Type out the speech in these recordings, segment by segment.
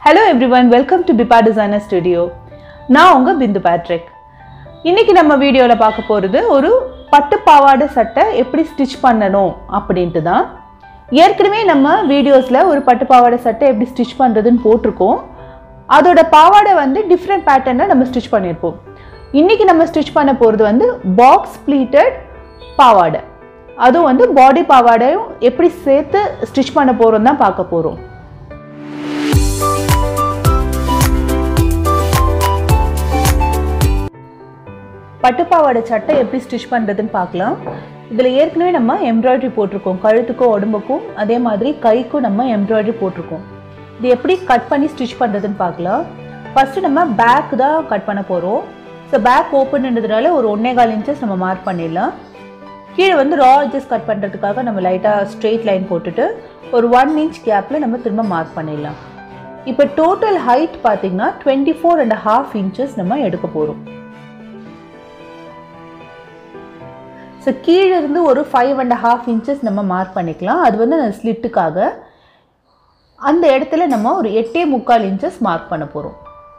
hello everyone welcome to Bipa designer studio நான் உங்கள் பிந்து Patrick இன்னைக்கு நம்ம வீடியோவில் பார்க்க போகிறது ஒரு பட்டு பாவாடை சட்டை எப்படி ஸ்டிச் பண்ணணும் அப்படின்ட்டு தான் ஏற்கனவே நம்ம வீடியோஸில் ஒரு பட்டு பாவாடை சட்டை எப்படி ஸ்டிச் பண்ணுறதுன்னு போட்டிருக்கோம் அதோட பாவாடை வந்து டிஃப்ரெண்ட் பேட்டர்னில் நம்ம ஸ்டிச் பண்ணியிருப்போம் இன்னைக்கு நம்ம ஸ்டிச் பண்ண போகிறது வந்து பாக்ஸ் ப்ளீட்டட் பாவாடை அதுவும் வந்து பாடி பாவாடையும் எப்படி சேர்த்து ஸ்டிச் பண்ண போகிறோம் தான் பார்க்க போகிறோம் பட்டுப்பாவாடை சட்டை எப்படி ஸ்டிச் பண்ணுறதுன்னு பார்க்கலாம் இதில் ஏற்கனவே நம்ம எம்ப்ராய்டரி போட்டிருக்கோம் கழுத்துக்கும் உடம்புக்கும் அதே மாதிரி கைக்கும் நம்ம எம்ப்ராய்டரி போட்டிருக்கோம் இது எப்படி கட் பண்ணி ஸ்டிச் பண்ணுறதுன்னு பார்க்கலாம் ஃபஸ்ட்டு நம்ம பேக் தான் கட் பண்ண போகிறோம் ஸோ பேக் ஓப்பன்ன்றதுனால ஒரு ஒன்னே கால் இன்ச்சஸ் நம்ம மார்க் பண்ணிடலாம் கீழே வந்து ரா எட்ஜஸ் கட் பண்ணுறதுக்காக நம்ம லைட்டாக ஸ்ட்ரெயிட் லைன் போட்டுட்டு ஒரு ஒன் இன்ச் கேப்பில் நம்ம திரும்ப மார்க் பண்ணிடலாம் இப்போ டோட்டல் ஹைட் பார்த்தீங்கன்னா twenty four and half inches நம்ம எடுக்க போகிறோம் ஸோ கீழே இருந்து ஒரு ஃபைவ் அண்ட் ஹாஃப் இன்ச்சஸ் நம்ம மார்க் பண்ணிக்கலாம் அது வந்து அந்த ஸ்லிட்டுக்காக அந்த இடத்துல நம்ம ஒரு எட்டே முக்கால் இன்ச்சஸ் மார்க் பண்ண போகிறோம்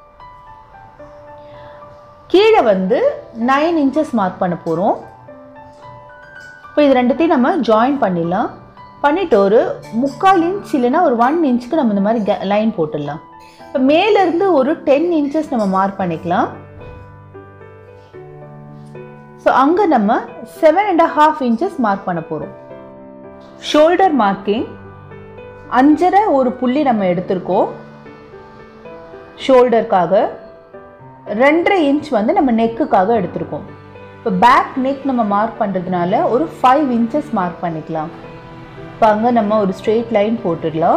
கீழே வந்து நைன் இன்ச்சஸ் மார்க் பண்ண போகிறோம் இப்போ இது ரெண்டுத்தையும் நம்ம ஜாயின் பண்ணிடலாம் பண்ணிவிட்டு ஒரு முக்கால் இன்ச் இல்லைன்னா ஒரு ஒன் இன்ச்சுக்கு நம்ம இந்த மாதிரி லைன் போட்டுடலாம் இப்போ மேலேருந்து ஒரு டென் இன்ச்சஸ் நம்ம மார்க் பண்ணிக்கலாம் ஸோ அங்கே நம்ம seven and half inches mark பண்ண போகிறோம் ஷோல்டர் மார்க்கிங் அஞ்சரை ஒரு புள்ளி நம்ம எடுத்திருக்கோம் ஷோல்டருக்காக ரெண்டரை இன்ச் வந்து நம்ம நெக்குக்காக எடுத்திருக்கோம் இப்போ பேக் நெக் நம்ம மார்க் பண்ணுறதுனால ஒரு ஃபைவ் இன்ச்சஸ் மார்க் பண்ணிக்கலாம் இப்போ அங்கே நம்ம ஒரு ஸ்ட்ரெயிட் லைன் போட்டுடலாம்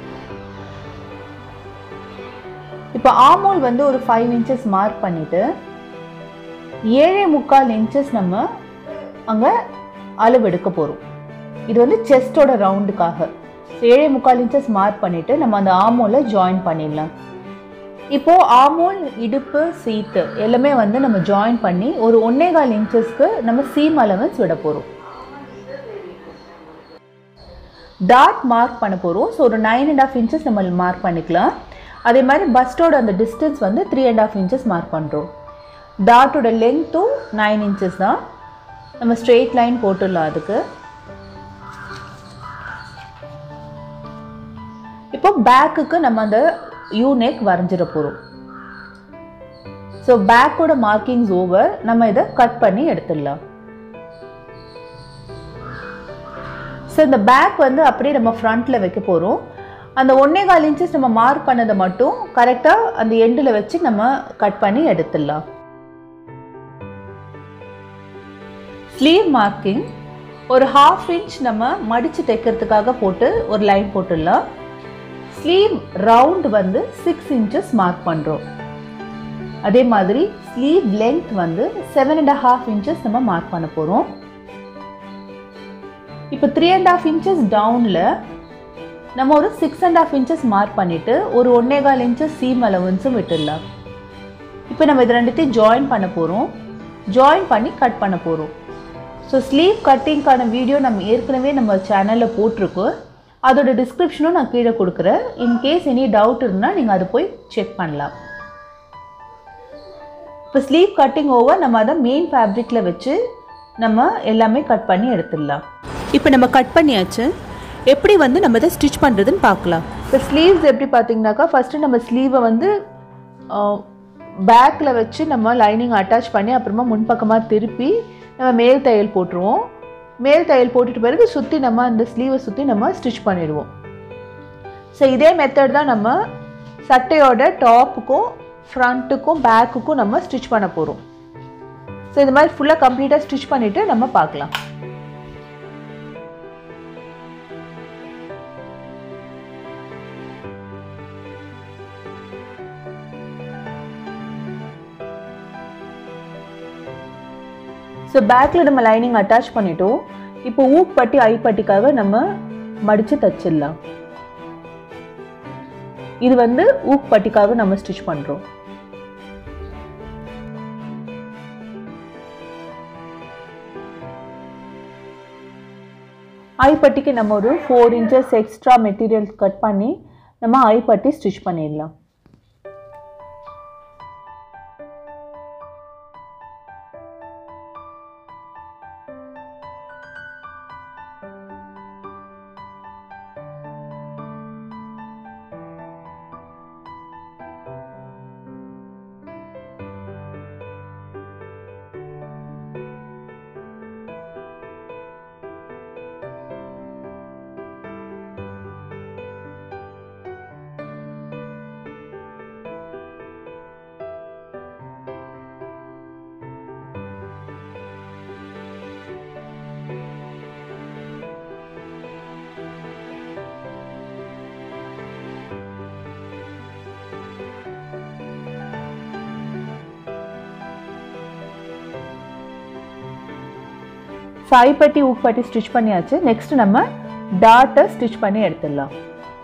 இப்போ ஆமோல் வந்து ஒரு ஃபைவ் இன்ச்சஸ் மார்க் பண்ணிவிட்டு ஏழே முக்கால் இன்ச்சஸ் நம்ம அங்கே அளவு எடுக்க போகிறோம் இது வந்து செஸ்டோட ரவுண்டுக்காக ஏழே முக்கால் இன்ச்சஸ் மார்க் பண்ணிவிட்டு நம்ம அந்த ஆமோவில் ஜாயின் பண்ணிடலாம் இப்போது ஆமோல் இடுப்பு சீட்டு எல்லாமே வந்து நம்ம ஜாயின் பண்ணி ஒரு ஒன்னே கால் இன்ச்சஸ்க்கு நம்ம சீம் அலவன்ஸ் விட போகிறோம் டாட் மார்க் பண்ண போகிறோம் ஸோ ஒரு நைன் அண்ட் ஆஃப் இன்ச்சஸ் நம்ம மார்க் பண்ணிக்கலாம் அதே மாதிரி பஸ்டோட அந்த டிஸ்டன்ஸ் வந்து three and half inches mark பண்ணுறோம் டாட்டோட லென்த்தும் நைன் இன்ச்சஸ் தான் நம்ம ஸ்ட்ரெயிட் லைன் போட்டுடலாம் அதுக்கு இப்போ பேக்குக்கு நம்ம அந்த யூனெக் வரைஞ்சிட போகிறோம் ஸோ பேக்கோட மார்க்கிங்ஸ் ஓவர் நம்ம இதை கட் பண்ணி எடுத்துடலாம் ஸோ இந்த பேக் வந்து அப்படியே நம்ம ஃப்ரண்ட்டில் வைக்க போகிறோம் அந்த ஒன்னே கால் இன்ச்சஸ் நம்ம மார்க் பண்ணதை மட்டும் கரெக்டாக அந்த எண்டில் வச்சு நம்ம கட் பண்ணி எடுத்துடலாம் ஸ்லீவ் மார்க்கிங் ஒரு ஹாஃப் இன்ச் நம்ம மடித்து தைக்கிறதுக்காக போட்டு ஒரு லைன் போட்டுடலாம் ஸ்லீவ் ரவுண்ட் வந்து சிக்ஸ் இன்ச்சஸ் மார்க் பண்ணுறோம் அதே மாதிரி ஸ்லீவ் லென்த் வந்து செவன் அண்ட் ஹாஃப் இன்ச்சஸ் நம்ம மார்க் பண்ண போகிறோம் இப்போ த்ரீ அண்ட் ஹாஃப் இன்ச்சஸ் டவுனில் நம்ம ஒரு six and half inches mark பண்ணிவிட்டு ஒரு ஒன்னே கால் இன்ச்சஸ் சீம் அலவன்ஸும் விட்டுடலாம் இப்போ நம்ம இது ரெண்டுத்தையும் ஜாயின் பண்ண போகிறோம் ஜாயின் பண்ணி கட் பண்ண போகிறோம் ஸோ ஸ்லீவ் கட்டிங்க்கான வீடியோ நம்ம ஏற்கனவே நம்ம சேனலில் போட்டிருக்கோம் அதோட டிஸ்கிரிப்ஷனும் நான் கீழே கொடுக்குறேன் இன்கேஸ் எனி டவுட் இருந்தால் நீங்கள் அதை போய் செக் பண்ணலாம் இப்போ ஸ்லீவ் கட்டிங் ஓவர் நம்ம அதை மெயின் ஃபேப்ரிக்கில் வச்சு நம்ம எல்லாமே கட் பண்ணி எடுத்துடலாம் இப்போ நம்ம கட் பண்ணியாச்சு எப்படி வந்து நம்ம இதை ஸ்டிச் பண்ணுறதுன்னு பார்க்கலாம் இப்போ ஸ்லீவ்ஸ் எப்படி பார்த்தீங்கன்னாக்கா ஃபஸ்ட்டு நம்ம ஸ்லீவை வந்து பேக்கில் வச்சு நம்ம லைனிங் அட்டாச் பண்ணி அப்புறமா முன்பக்கமாக திருப்பி நம்ம மேல் தையல் போட்டுருவோம் மேல் தையல் போட்டுட்டு பிறகு சுற்றி நம்ம அந்த ஸ்லீவை சுற்றி நம்ம ஸ்டிச் பண்ணிடுவோம் ஸோ இதே மெத்தட் தான் நம்ம சட்டையோட டாப்புக்கும் ஃப்ரண்ட்டுக்கும் பேக்குக்கும் நம்ம ஸ்டிச் பண்ண போகிறோம் ஸோ இது மாதிரி ஃபுல்லாக கம்ப்ளீட்டாக ஸ்டிச் பண்ணிவிட்டு நம்ம பார்க்கலாம் ஸோ பேக்கில் நம்ம லைனிங் அட்டாச் பண்ணிட்டோம் இப்போ ஊக் பட்டி ஐ பட்டிக்காக நம்ம மடித்து தச்சிடலாம் இது வந்து ஊக் பட்டிக்காக நம்ம ஸ்டிச் பண்ணுறோம் ஐ பட்டிக்கு நம்ம ஒரு four inches extra material cut பண்ணி நம்ம ஐ பட்டி ஸ்டிச் பண்ணிடலாம் சாய்பட்டி ஊக்பட்டி ஸ்டிச் பண்ணியாச்சு நெக்ஸ்ட் நம்ம டாட்டை ஸ்டிச் பண்ணி எடுத்துடலாம்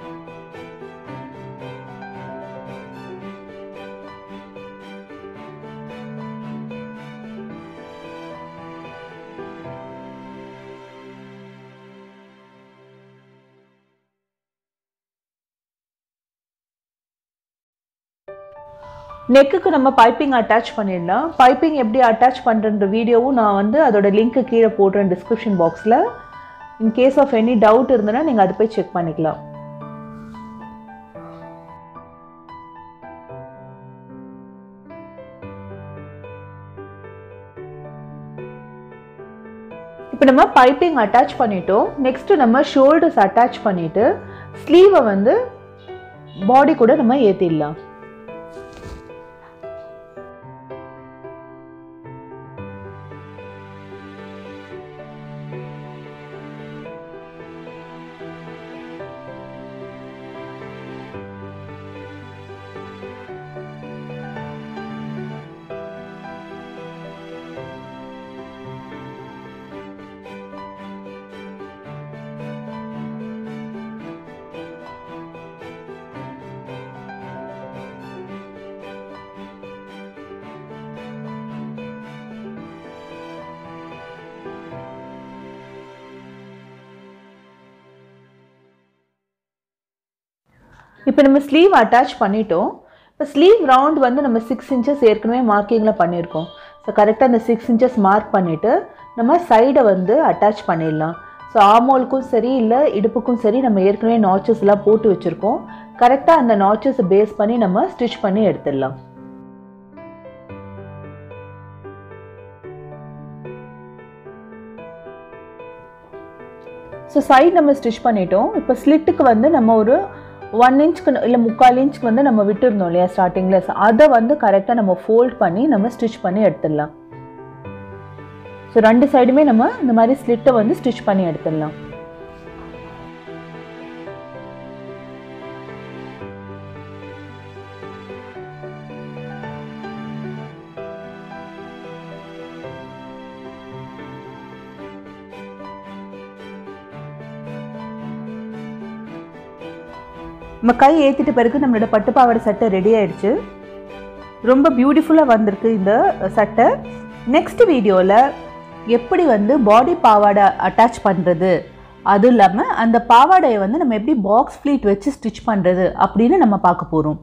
நெக்குக்கு நம்ம பைப்பிங் அட்டாச் பண்ணிடலாம் பைப்பிங் எப்படி அட்டாச் பண்ணுற வீடியோவும் நான் வந்து அதோட லிங்க்கு கீழே போடுறேன் டிஸ்கிரிப்ஷன் பாக்ஸில் in case of any doubt இருந்ததுன்னா நீங்கள் அதை போய் செக் பண்ணிக்கலாம் இப்போ நம்ம பைப்பிங் அட்டாச் பண்ணிட்டோம் நெக்ஸ்ட் நம்ம ஷோல்டர்ஸ் அட்டாச் பண்ணிட்டு ஸ்லீவை வந்து பாடி கூட நம்ம ஏற்றிடலாம் இப்போ நம்ம ஸ்லீவ் அட்டாச் பண்ணிட்டோம் இப்போ ஸ்லீவ் ரவுண்ட் வந்து நம்ம சிக்ஸ் இன்ச்சஸ் ஏற்கனவே மார்க்கிங்கில் பண்ணியிருக்கோம் ஸோ கரெக்டாக அந்த சிக்ஸ் இன்ச்சஸ் மார்க் பண்ணிவிட்டு நம்ம சைடை வந்து அட்டாச் பண்ணிடலாம் ஸோ ஆமோலுக்கும் சரி இல்லை இடுப்புக்கும் சரி நம்ம ஏற்கனவே நாச்சஸ் எல்லாம் போட்டு வச்சுருக்கோம் கரெக்டாக அந்த நாச்சஸை பேஸ் பண்ணி நம்ம ஸ்டிச் பண்ணி எடுத்துடலாம் ஸோ சைடு நம்ம ஸ்டிச் பண்ணிட்டோம் இப்போ ஸ்லிட்டுக்கு வந்து நம்ம ஒரு ஒன் இன்ச்க்கு இல்லை முக்கால் இன்ச்க்கு வந்து நம்ம விட்டுருந்தோம் இல்லையா ஸ்டார்டிங்கில் அதை வந்து கரெக்டாக நம்ம ஃபோல்ட் பண்ணி நம்ம ஸ்டிச் பண்ணி எடுத்துடலாம் ஸோ ரெண்டு சைடுமே நம்ம இந்த மாதிரி ஸ்லிட்டை வந்து ஸ்டிச் பண்ணி எடுத்துடலாம் நம்ம கை ஏற்றிட்ட பிறகு நம்மளோட பட்டு பாவாடை சட்டை ரெடி ஆயிடுச்சு ரொம்ப பியூட்டிஃபுல்லாக வந்திருக்கு இந்த சட்டை நெக்ஸ்ட் வீடியோவில் எப்படி வந்து பாடி பாவாடை அட்டாச் பண்ணுறது அதுவும் இல்லாமல் அந்த பாவாடையை வந்து நம்ம எப்படி பாக்ஸ் ஃப்ளீட் வச்சு ஸ்டிச் பண்ணுறது அப்படின்னு நம்ம பார்க்க போகிறோம்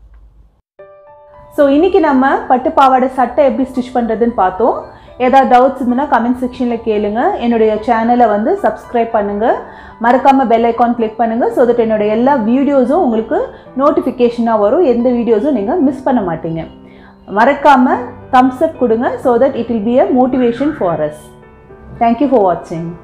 ஸோ இன்றைக்கி நம்ம பட்டு பாவாடை சட்டை எப்படி ஸ்டிச் பண்ணுறதுன்னு பார்த்தோம் ஏதாவது டவுட்ஸ் இருந்ததுன்னா கமெண்ட் செக்ஷனில் கேளுங்க என்னுடைய சேனலை வந்து சப்ஸ்கிரைப் பண்ணுங்கள் மறக்காமல் பெல் ஐக்கான் கிளிக் பண்ணுங்கள் ஸோ தட் என்னுடைய எல்லா வீடியோஸும் உங்களுக்கு நோட்டிஃபிகேஷனாக வரும் எந்த வீடியோஸும் நீங்கள் மிஸ் பண்ண மாட்டீங்க மறக்காமல் தம்ஸ் அப் கொடுங்க so that it will be a motivation for us thank you for வாட்சிங்